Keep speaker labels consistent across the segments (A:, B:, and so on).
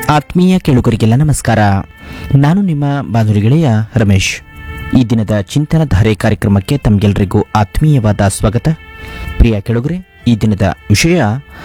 A: ಆತ್ಮೀಯ ಕೇಳುಗರಿಗೆಲ್ಲ ನಮಸ್ಕಾರ ನಾನು ನಿಮ್ಮ ಬಾನುಲಿ ಗೆಳೆಯ ರಮೇಶ್ ಈ ದಿನದ ಚಿಂತನಧಾರೆ ಕಾರ್ಯಕ್ರಮಕ್ಕೆ ತಮಗೆಲ್ಲರಿಗೂ ಆತ್ಮೀಯವಾದ ಸ್ವಾಗತ ಪ್ರಿಯ ಕೇಳುಗರೆ ಈ ದಿನದ ವಿಷಯ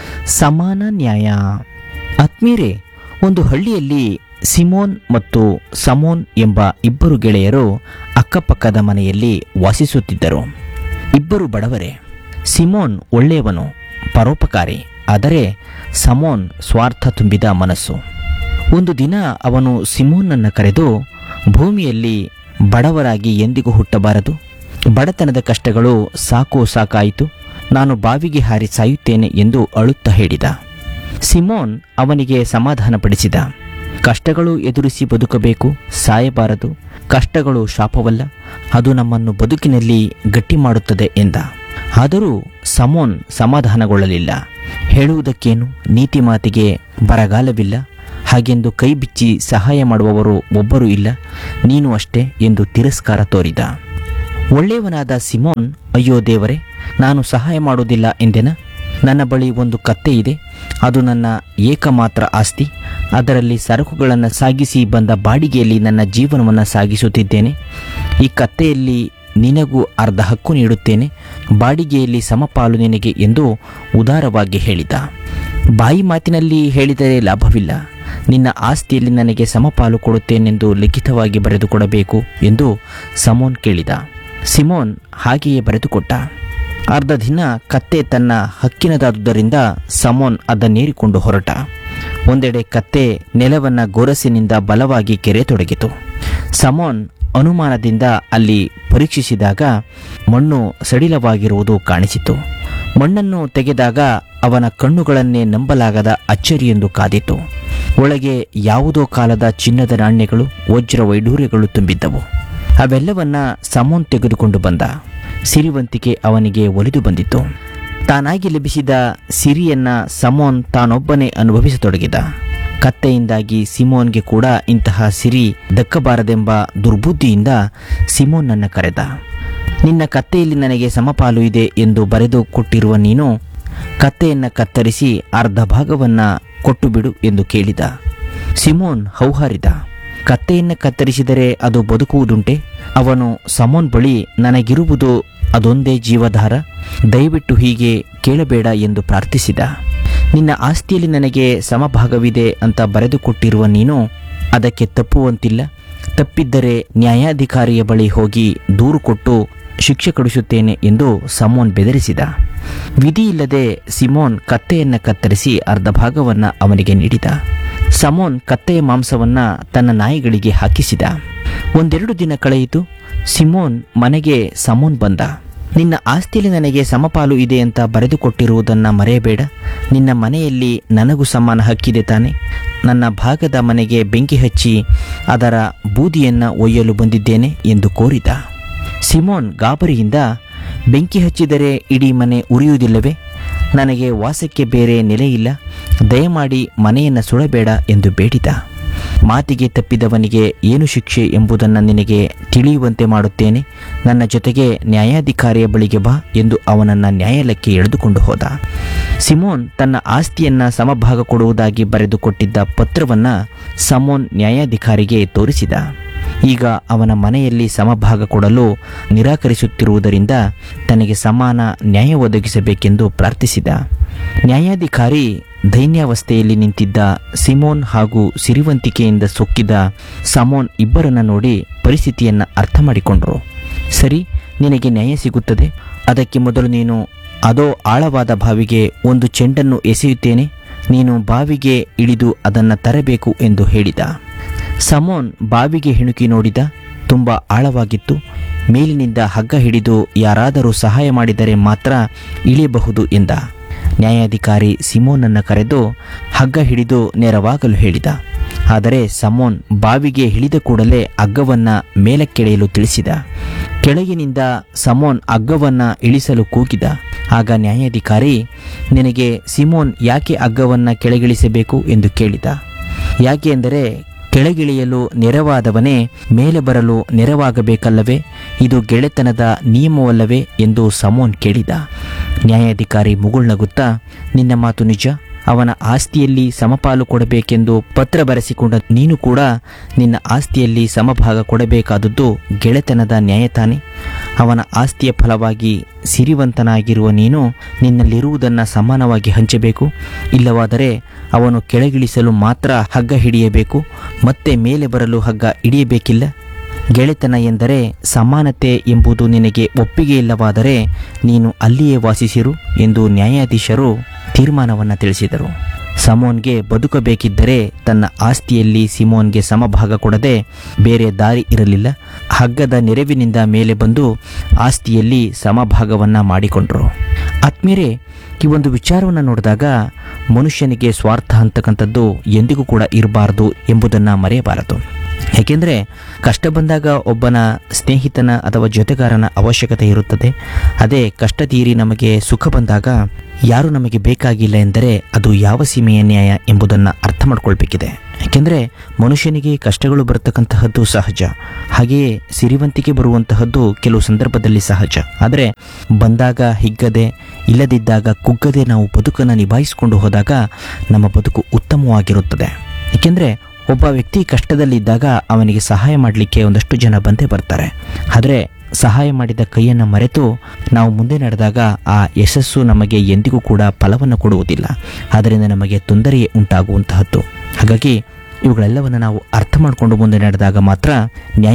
A: ಸಮಾನ ನ್ಯಾಯ ಆತ್ಮೀಯರೇ ಒಂದು ಹಳ್ಳಿಯಲ್ಲಿ ಸಿಮೋನ್ ಮತ್ತು ಸಮೋನ್ ಎಂಬ ಇಬ್ಬರು ಗೆಳೆಯರು ಅಕ್ಕಪಕ್ಕದ ಮನೆಯಲ್ಲಿ ವಾಸಿಸುತ್ತಿದ್ದರು ಇಬ್ಬರು ಬಡವರೇ ಸಿಮೋನ್ ಒಳ್ಳೆಯವನು ಪರೋಪಕಾರಿ ಆದರೆ ಸಮೋನ್ ಸ್ವಾರ್ಥ ತುಂಬಿದ ಮನಸ್ಸು ಒಂದು ದಿನ ಅವನು ಸಿಮೋನನ್ನು ಕರೆದು ಭೂಮಿಯಲ್ಲಿ ಬಡವರಾಗಿ ಎಂದಿಗೂ ಹುಟ್ಟಬಾರದು ಬಡತನದ ಕಷ್ಟಗಳು ಸಾಕು ಸಾಕಾಯಿತು ನಾನು ಬಾವಿಗೆ ಹಾರಿ ಸಾಯುತ್ತೇನೆ ಎಂದು ಅಳುತ್ತಾ ಹೇಳಿದ ಸಿಮೋನ್ ಅವನಿಗೆ ಸಮಾಧಾನಪಡಿಸಿದ ಕಷ್ಟಗಳು ಎದುರಿಸಿ ಬದುಕಬೇಕು ಸಾಯಬಾರದು ಕಷ್ಟಗಳು ಶಾಪವಲ್ಲ ಅದು ನಮ್ಮನ್ನು ಬದುಕಿನಲ್ಲಿ ಗಟ್ಟಿ ಮಾಡುತ್ತದೆ ಎಂದ ಆದರೂ ಸಮೋನ್ ಸಮಾಧಾನಗೊಳ್ಳಲಿಲ್ಲ ಹೇಳುವುದಕ್ಕೇನು ನೀತಿ ಮಾತಿಗೆ ಬರಗಾಲವಿಲ್ಲ ಹಾಗೆಂದು ಕೈ ಬಿಚ್ಚಿ ಸಹಾಯ ಮಾಡುವವರು ಒಬ್ಬರೂ ಇಲ್ಲ ನೀನು ಅಷ್ಟೇ ಎಂದು ತಿರಸ್ಕಾರ ತೋರಿದ ಒಳ್ಳೆಯವನಾದ ಸಿಮೋನ್ ಅಯ್ಯೋ ದೇವರೇ ನಾನು ಸಹಾಯ ಮಾಡುವುದಿಲ್ಲ ಎಂದೆನ ನನ್ನ ಬಳಿ ಒಂದು ಕತ್ತೆ ಇದೆ ಅದು ನನ್ನ ಏಕಮಾತ್ರ ಆಸ್ತಿ ಅದರಲ್ಲಿ ಸರಕುಗಳನ್ನು ಸಾಗಿಸಿ ಬಂದ ಬಾಡಿಗೆಯಲ್ಲಿ ನನ್ನ ಜೀವನವನ್ನು ಸಾಗಿಸುತ್ತಿದ್ದೇನೆ ಈ ಕತ್ತೆಯಲ್ಲಿ ನಿನಗೂ ಅರ್ಧ ಹಕ್ಕು ನೀಡುತ್ತೇನೆ ಬಾಡಿಗೆಯಲ್ಲಿ ಸಮಪಾಲು ನಿನಗೆ ಎಂದು ಉದಾರವಾಗಿ ಹೇಳಿದ ಬಾಯಿ ಮಾತಿನಲ್ಲಿ ಹೇಳಿದರೆ ಲಾಭವಿಲ್ಲ ನಿನ್ನ ಆಸ್ತಿಯಲ್ಲಿ ನನಗೆ ಸಮಪಾಲು ಕೊಡುತ್ತೇನೆಂದು ಲಿಖಿತವಾಗಿ ಬರೆದುಕೊಡಬೇಕು ಎಂದು ಸಮೋನ್ ಕೇಳಿದ ಸಿಮೋನ್ ಹಾಗೆಯೇ ಬರೆದುಕೊಟ್ಟ ಅರ್ಧ ದಿನ ಕತ್ತೆ ತನ್ನ ಹಕ್ಕಿನದಾದುದರಿಂದ ಸಮೋನ್ ಅದನ್ನೇರಿಕೊಂಡು ಹೊರಟ ಒಂದೆಡೆ ಕತ್ತೆ ನೆಲವನ್ನ ಗೊರಸಿನಿಂದ ಬಲವಾಗಿ ಕೆರೆತೊಡಗಿತು ಸಮೋನ್ ಅನುಮಾನದಿಂದ ಅಲ್ಲಿ ಪರೀಕ್ಷಿಸಿದಾಗ ಮಣ್ಣು ಸಡಿಲವಾಗಿರುವುದು ಕಾಣಿಸಿತು ಮಣ್ಣನ್ನು ತೆಗೆದಾಗ ಅವನ ಕಣ್ಣುಗಳನ್ನೇ ನಂಬಲಾಗದ ಅಚ್ಚರಿಯೆಂದು ಕಾದಿತು ಒಳಗೆ ಯಾವುದೋ ಕಾಲದ ಚಿನ್ನದ ನಾಣ್ಯಗಳು ವಜ್ರ ವೈಡೂರ್ಯಗಳು ತುಂಬಿದ್ದವು ಅವೆಲ್ಲವನ್ನ ಸಮೋನ್ ತೆಗೆದುಕೊಂಡು ಬಂದ ಸಿರಿವಂತಿಕೆ ಅವನಿಗೆ ಒಲಿದು ಬಂದಿತು ತಾನಾಗಿ ಲಭಿಸಿದ ಸಿರಿಯನ್ನ ಸಮೋನ್ ತಾನೊಬ್ಬನೇ ಅನುಭವಿಸತೊಡಗಿದ ಕತ್ತೆಯಿಂದಾಗಿ ಸಿಮೋನ್ಗೆ ಕೂಡ ಇಂತಹ ಸಿರಿ ದಕ್ಕಬಾರದೆಂಬ ದುರ್ಬುದ್ಧಿಯಿಂದ ಸಿಮೋನ್ನನ್ನ ಕರೆದ ನಿನ್ನ ಕತ್ತೆಯಲ್ಲಿ ನನಗೆ ಸಮಪಾಲು ಇದೆ ಎಂದು ಬರೆದು ಕೊಟ್ಟಿರುವ ನೀನು ಕತ್ತೆಯನ್ನ ಕತ್ತರಿಸಿ ಅರ್ಧ ಭಾಗವನ್ನ ಕೊಟ್ಟು ಬಿಡು ಎಂದು ಕೇಳಿದ ಸಿಮೋನ್ ಹೌಹಾರಿದ ಕತ್ತೆಯನ್ನು ಕತ್ತರಿಸಿದರೆ ಅದು ಬದುಕುವುದುಂಟೆ ಅವನು ಸಮೋನ್ ಬಳಿ ನನಗಿರುವುದು ಅದೊಂದೇ ಜೀವಧಾರ ದಯವಿಟ್ಟು ಹೀಗೆ ಕೇಳಬೇಡ ಎಂದು ಪ್ರಾರ್ಥಿಸಿದ ನಿನ್ನ ಆಸ್ತಿಯಲ್ಲಿ ನನಗೆ ಸಮಭಾಗವಿದೆ ಅಂತ ಬರೆದುಕೊಟ್ಟಿರುವ ನೀನು ಅದಕ್ಕೆ ತಪ್ಪುವಂತಿಲ್ಲ ತಪ್ಪಿದ್ದರೆ ನ್ಯಾಯಾಧಿಕಾರಿಯ ಬಳಿ ಹೋಗಿ ದೂರು ಕೊಟ್ಟು ಶಿಕ್ಷೆ ಕೊಡಿಸುತ್ತೇನೆ ಎಂದು ಸಮೋನ್ ಬೆದರಿಸಿದ ವಿಧಿಯಿಲ್ಲದೆ ಸಿಮೋನ್ ಕತ್ತೆಯನ್ನ ಕತ್ತರಿಸಿ ಅರ್ಧ ಭಾಗವನ್ನ ಅವನಿಗೆ ನೀಡಿದ ಸಮೋನ್ ಕತ್ತೆಯ ಮಾಂಸವನ್ನ ತನ್ನ ನಾಯಿಗಳಿಗೆ ಹಾಕಿಸಿದ ಒಂದೆರಡು ದಿನ ಕಳೆಯಿತು ಸಿಮೋನ್ ಮನೆಗೆ ಸಮೋನ್ ಬಂದ ನಿನ್ನ ಆಸ್ತಿಯಲ್ಲಿ ನನಗೆ ಸಮಪಾಲು ಇದೆ ಅಂತ ಬರೆದುಕೊಟ್ಟಿರುವುದನ್ನ ಮರೆಯಬೇಡ ನಿನ್ನ ಮನೆಯಲ್ಲಿ ನನಗೂ ಸಮಾನ ಹಕ್ಕಿದೆ ತಾನೆ ನನ್ನ ಭಾಗದ ಮನೆಗೆ ಬೆಂಕಿ ಹಚ್ಚಿ ಅದರ ಬೂದಿಯನ್ನ ಒಯ್ಯಲು ಬಂದಿದ್ದೇನೆ ಎಂದು ಕೋರಿದ ಸಿಮೋನ್ ಗಾಬರಿಯಿಂದ ಬೆಂಕಿ ಹಚ್ಚಿದರೆ ಇಡೀ ಮನೆ ಉರಿಯುವುದಿಲ್ಲವೇ ನನಗೆ ವಾಸಕ್ಕೆ ಬೇರೆ ನೆಲೆಯಿಲ್ಲ ದಯಮಾಡಿ ಮನೆಯನ್ನು ಸುಡಬೇಡ ಎಂದು ಬೇಡಿದ ಮಾತಿಗೆ ತಪ್ಪಿದವನಿಗೆ ಏನು ಶಿಕ್ಷೆ ಎಂಬುದನ್ನು ನಿನಗೆ ತಿಳಿಯುವಂತೆ ಮಾಡುತ್ತೇನೆ ನನ್ನ ಜೊತೆಗೆ ನ್ಯಾಯಾಧಿಕಾರಿಯ ಬಳಿಗೆ ಬಾ ಎಂದು ಅವನನ್ನು ನ್ಯಾಯಾಲಯಕ್ಕೆ ಎಳೆದುಕೊಂಡು ಹೋದ ಸಿಮೋನ್ ತನ್ನ ಆಸ್ತಿಯನ್ನ ಸಮಭಾಗ ಕೊಡುವುದಾಗಿ ಬರೆದುಕೊಟ್ಟಿದ್ದ ಪತ್ರವನ್ನ ಸಮೋನ್ ನ್ಯಾಯಾಧಿಕಾರಿಗೆ ತೋರಿಸಿದ ಈಗ ಅವನ ಮನೆಯಲ್ಲಿ ಸಮಭಾಗ ಕೊಡಲು ನಿರಾಕರಿಸುತ್ತಿರುವುದರಿಂದ ತನಗೆ ಸಮಾನ ನ್ಯಾಯ ಒದಗಿಸಬೇಕೆಂದು ಪ್ರಾರ್ಥಿಸಿದ ನ್ಯಾಯಾಧಿಕಾರಿ ದೈನ್ಯಾವಸ್ಥೆಯಲ್ಲಿ ನಿಂತಿದ್ದ ಸಿಮೋನ್ ಹಾಗೂ ಸಿರಿವಂತಿಕೆಯಿಂದ ಸೊಕ್ಕಿದ ಸಮೋನ್ ಇಬ್ಬರನ್ನ ನೋಡಿ ಪರಿಸ್ಥಿತಿಯನ್ನು ಅರ್ಥ ಮಾಡಿಕೊಂಡರು ಸರಿ ನಿನಗೆ ನ್ಯಾಯ ಸಿಗುತ್ತದೆ ಅದಕ್ಕೆ ಮೊದಲು ನೀನು ಅದೋ ಆಳವಾದ ಬಾವಿಗೆ ಒಂದು ಚೆಂಡನ್ನು ಎಸೆಯುತ್ತೇನೆ ನೀನು ಬಾವಿಗೆ ಇಳಿದು ಅದನ್ನು ತರಬೇಕು ಎಂದು ಹೇಳಿದ ಸಮೋನ್ ಬಾವಿಗೆ ಹಿಣುಕಿ ನೋಡಿದ ತುಂಬ ಆಳವಾಗಿತ್ತು ಮೇಲಿನಿಂದ ಹಗ್ಗ ಹಿಡಿದು ಯಾರಾದರೂ ಸಹಾಯ ಮಾಡಿದರೆ ಮಾತ್ರ ಇಳಿಯಬಹುದು ಎಂದ ನ್ಯಾಯಾಧಿಕಾರಿ ಸಿಮೋನನ್ನು ಕರೆದು ಹಗ್ಗ ಹಿಡಿದು ನೆರವಾಗಲು ಹೇಳಿದ ಆದರೆ ಸಮೋನ್ ಬಾವಿಗೆ ಇಳಿದ ಕೂಡಲೇ ಹಗ್ಗವನ್ನ ಮೇಲಕ್ಕೆಳೆಯಲು ತಿಳಿಸಿದ ಕೆಳಗಿನಿಂದ ಸಮೋನ್ ಹಗ್ಗವನ್ನ ಇಳಿಸಲು ಕೂಗಿದ ಆಗ ನ್ಯಾಯಾಧಿಕಾರಿ ನಿನಗೆ ಸಿಮೋನ್ ಯಾಕೆ ಹಗ್ಗವನ್ನ ಕೆಳಗಿಳಿಸಬೇಕು ಎಂದು ಕೇಳಿದ ಯಾಕೆ ಎಂದರೆ ಕೆಳಗಿಳಿಯಲು ನೆರವಾದವನೇ ಮೇಲೆ ಬರಲು ನೆರವಾಗಬೇಕಲ್ಲವೇ ಇದು ಗೆಳೆತನದ ನಿಯಮವಲ್ಲವೇ ಎಂದು ಸಮೋನ್ ಕೇಳಿದ ನ್ಯಾಯಾಧಿಕಾರಿ ಮುಗುಳ್ನಗುತ್ತಾ ನಿನ್ನ ಮಾತು ನಿಜ ಅವನ ಆಸ್ತಿಯಲ್ಲಿ ಸಮಪಾಲು ಕೊಡಬೇಕೆಂದು ಪತ್ರ ಬರೆಸಿಕೊಂಡ ನೀನು ಕೂಡ ನಿನ್ನ ಆಸ್ತಿಯಲ್ಲಿ ಸಮಭಾಗ ಕೊಡಬೇಕಾದದ್ದು ಗೆಳೆತನದ ನ್ಯಾಯ ತಾನೆ ಅವನ ಆಸ್ತಿಯ ಫಲವಾಗಿ ಸಿರಿವಂತನಾಗಿರುವ ನೀನು ನಿನ್ನಲ್ಲಿರುವುದನ್ನು ಸಮಾನವಾಗಿ ಹಂಚಬೇಕು ಇಲ್ಲವಾದರೆ ಅವನು ಕೆಳಗಿಳಿಸಲು ಮಾತ್ರ ಹಗ್ಗ ಹಿಡಿಯಬೇಕು ಮತ್ತೆ ಮೇಲೆ ಬರಲು ಹಗ್ಗ ಹಿಡಿಯಬೇಕಿಲ್ಲ ಗೆಳೆತನ ಎಂದರೆ ಸಮಾನತೆ ಎಂಬುದು ನಿನಗೆ ಒಪ್ಪಿಗೆ ಇಲ್ಲವಾದರೆ ನೀನು ಅಲ್ಲಿಯೇ ವಾಸಿಸಿರು ಎಂದು ನ್ಯಾಯಾಧೀಶರು ತೀರ್ಮಾನವನ್ನು ತಿಳಿಸಿದರು ಸಮೋನ್ಗೆ ಬದುಕಬೇಕಿದ್ದರೆ ತನ್ನ ಆಸ್ತಿಯಲ್ಲಿ ಸಿಮೋನ್ಗೆ ಸಮಭಾಗ ಕೊಡದೆ ಬೇರೆ ದಾರಿ ಇರಲಿಲ್ಲ ಹಗ್ಗದ ನೆರವಿನಿಂದ ಮೇಲೆ ಬಂದು ಆಸ್ತಿಯಲ್ಲಿ ಸಮಭಾಗವನ್ನು ಮಾಡಿಕೊಂಡರು ಆತ್ಮೀಯರೇ ಈ ಒಂದು ವಿಚಾರವನ್ನು ನೋಡಿದಾಗ ಮನುಷ್ಯನಿಗೆ ಸ್ವಾರ್ಥ ಅಂತಕ್ಕಂಥದ್ದು ಎಂದಿಗೂ ಕೂಡ ಇರಬಾರದು ಎಂಬುದನ್ನು ಮರೆಯಬಾರದು ಏಕೆಂದರೆ ಕಷ್ಟ ಬಂದಾಗ ಒಬ್ಬನ ಸ್ನೇಹಿತನ ಅಥವಾ ಜೊತೆಗಾರನ ಅವಶ್ಯಕತೆ ಇರುತ್ತದೆ ಅದೇ ಕಷ್ಟ ತೀರಿ ನಮಗೆ ಸುಖ ಬಂದಾಗ ಯಾರು ನಮಗೆ ಬೇಕಾಗಿಲ್ಲ ಎಂದರೆ ಅದು ಯಾವ ಸೀಮೆಯ ನ್ಯಾಯ ಎಂಬುದನ್ನು ಅರ್ಥ ಮಾಡ್ಕೊಳ್ಬೇಕಿದೆ ಯಾಕೆಂದರೆ ಮನುಷ್ಯನಿಗೆ ಕಷ್ಟಗಳು ಬರತಕ್ಕಂತಹದ್ದು ಸಹಜ ಹಾಗೆಯೇ ಸಿರಿವಂತಿಕೆ ಬರುವಂತಹದ್ದು ಕೆಲವು ಸಂದರ್ಭದಲ್ಲಿ ಸಹಜ ಆದರೆ ಬಂದಾಗ ಹಿಗ್ಗದೆ ಇಲ್ಲದಿದ್ದಾಗ ಕುಗ್ಗದೆ ನಾವು ಬದುಕನ್ನು ನಿಭಾಯಿಸಿಕೊಂಡು ಹೋದಾಗ ನಮ್ಮ ಬದುಕು ಉತ್ತಮವಾಗಿರುತ್ತದೆ ಏಕೆಂದರೆ ಒಬ್ಬ ವ್ಯಕ್ತಿ ಕಷ್ಟದಲ್ಲಿದ್ದಾಗ ಅವನಿಗೆ ಸಹಾಯ ಮಾಡಲಿಕ್ಕೆ ಒಂದಷ್ಟು ಜನ ಬಂದೇ ಬರ್ತಾರೆ ಆದರೆ ಸಹಾಯ ಮಾಡಿದ ಕೈಯನ್ನು ಮರೆತು ನಾವು ಮುಂದೆ ನಡೆದಾಗ ಆ ಯಶಸ್ಸು ನಮಗೆ ಎಂದಿಗೂ ಕೂಡ ಫಲವನ್ನು ಕೊಡುವುದಿಲ್ಲ ಅದರಿಂದ ನಮಗೆ ತೊಂದರೆಯೇ ಉಂಟಾಗುವಂತಹದ್ದು ಹಾಗಾಗಿ ಇವುಗಳೆಲ್ಲವನ್ನು ನಾವು ಅರ್ಥ ಮಾಡಿಕೊಂಡು ಮುಂದೆ ನಡೆದಾಗ ಮಾತ್ರ ನ್ಯಾಯ